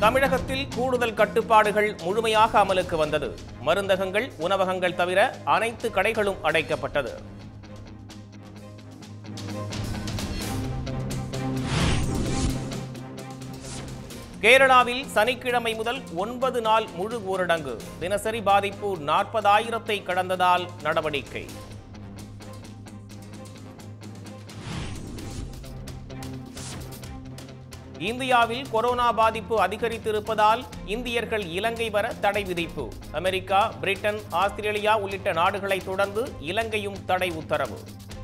தமிழகத்தில் கூடுதல் கட்டுப்பாடுகள் முழுமையாக அமலுக்கு வந்தது மருந்தகங்கள் உணவகங்கள் தவிர அனைத்து கடைகளும் அடைக்கப்பட்டது கேரளாவில் சனிக்கிழமை முதல் ஒன்பது நாள் முழு ஊரடங்கு தினசரி பாதிப்பு நாற்பதாயிரத்தை கடந்ததால் நடவடிக்கை இந்தியாவில் கொரோனா பாதிப்பு அதிகரித்திருப்பதால் இந்தியர்கள் இலங்கை வர தடை விதிப்பு அமெரிக்கா பிரிட்டன் ஆஸ்திரேலியா உள்ளிட்ட நாடுகளை தொடர்ந்து இலங்கையும் தடை உத்தரவு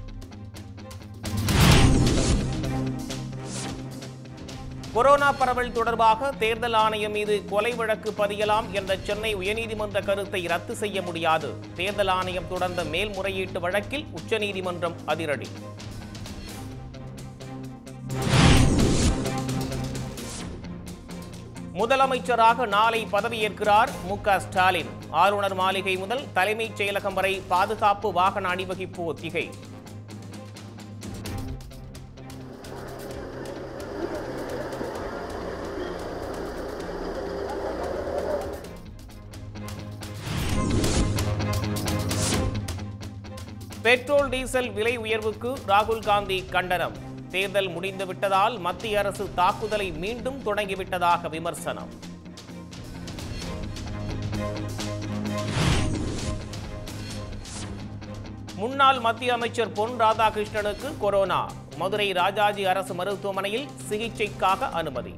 கொரோனா பரவல் தொடர்பாக தேர்தல் ஆணையம் மீது கொலை வழக்கு பதியலாம் என்ற சென்னை உயர்நீதிமன்ற கருத்தை ரத்து செய்ய முடியாது தேர்தல் ஆணையம் தொடர்ந்த மேல்முறையீட்டு வழக்கில் உச்சநீதிமன்றம் அதிரடி முதலமைச்சராக நாளை பதவியேற்கிறார் மு க ஸ்டாலின் ஆளுநர் மாளிகை முதல் தலைமைச் செயலகம் வரை பாதுகாப்பு வாகன அணிவகுப்பு ஒத்திகை பெட்ரோல் டீசல் விலை உயர்வுக்கு ராகுல் காந்தி கண்டனம் தேர்தல் முடிந்துவிட்டதால் மத்திய அரசு தாக்குதலை மீண்டும் தொடங்கிவிட்டதாக விமர்சனம் முன்னாள் மத்திய அமைச்சர் பொன் ராதாகிருஷ்ணனுக்கு கொரோனா மதுரை ராஜாஜி அரசு மருத்துவமனையில் சிகிச்சைக்காக அனுமதி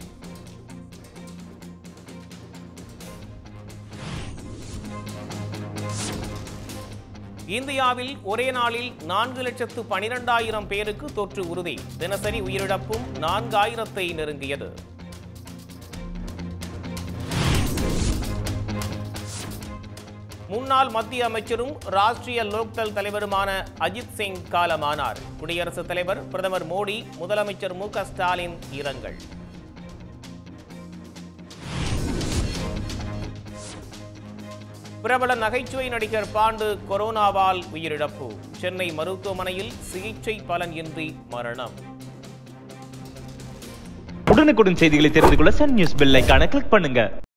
இந்தியாவில் ஒரே நாளில் நான்கு லட்சத்து பனிரெண்டாயிரம் பேருக்கு தொற்று உறுதி தினசரி உயிரிழப்பும் நான்காயிரத்தை நெருங்கியது முன்னாள் மத்திய அமைச்சரும் ராஷ்டிரிய லோக்தள் தலைவருமான அஜித் சிங் காலமானார் குடியரசுத் தலைவர் பிரதமர் மோடி முதலமைச்சர் மு க ஸ்டாலின் இரங்கல் பிரபல நகைச்சுவை நடிகர் பாண்டு கொரோனாவால் உயிரிழப்பு சென்னை மருத்துவமனையில் சிகிச்சை பலன் இன்றி மரணம் உடனுக்குடன் செய்திகளை தெரிந்து கொள்ள சன் நியூஸ் பெல் ஐகானை கிளிக் பண்ணுங்க